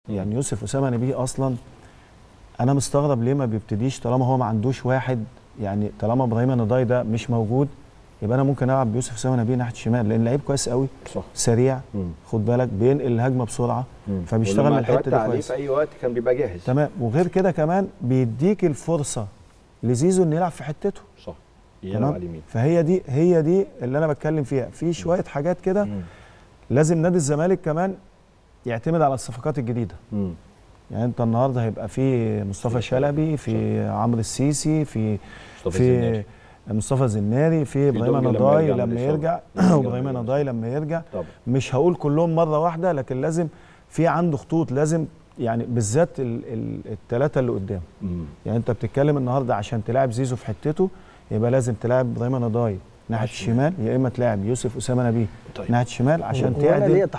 يعني يوسف اسامه نبيه اصلا انا مستغرب ليه ما بيبتديش طالما هو ما عندوش واحد يعني طالما ابراهيم النضاي ده مش موجود يبقى انا ممكن العب بيوسف اسامه نبيه ناحيه الشمال لان لعيب كويس قوي صح سريع مم. خد بالك بينقل الهجمه بسرعه مم. فبيشتغل ولما من الحته اعتمدت دي عليه كويس في اي وقت كان بيبقى جاهز تمام وغير كده كمان بيديك الفرصه لزيزو انه يلعب في حتته صح يلعب تمام على اليمين فهي دي هي دي اللي انا بتكلم فيها في شويه حاجات كده مم. لازم نادي الزمالك كمان يعتمد على الصفقات الجديده مم. يعني انت النهارده هيبقى في مصطفى شلبي في عمرو السيسي في مصطفى في الزناري. مصطفى الزناري في ابراهيم دونج لما نضاي يرجع من لما الإصابة. يرجع دونج لما وابراهيم يرجع. نضاي لما يرجع طبعا مش هقول كلهم مره واحده لكن لازم في عنده خطوط لازم يعني بالذات الثلاثه اللي قدام مم. يعني انت بتتكلم النهارده عشان تلاعب زيزو في حتته يبقى لازم تلاعب ابراهيم نضاي ناحيه الشمال يا اما تلاعب يوسف اسامه نبيه طيب ناحيه الشمال عشان وانا ليا تعدل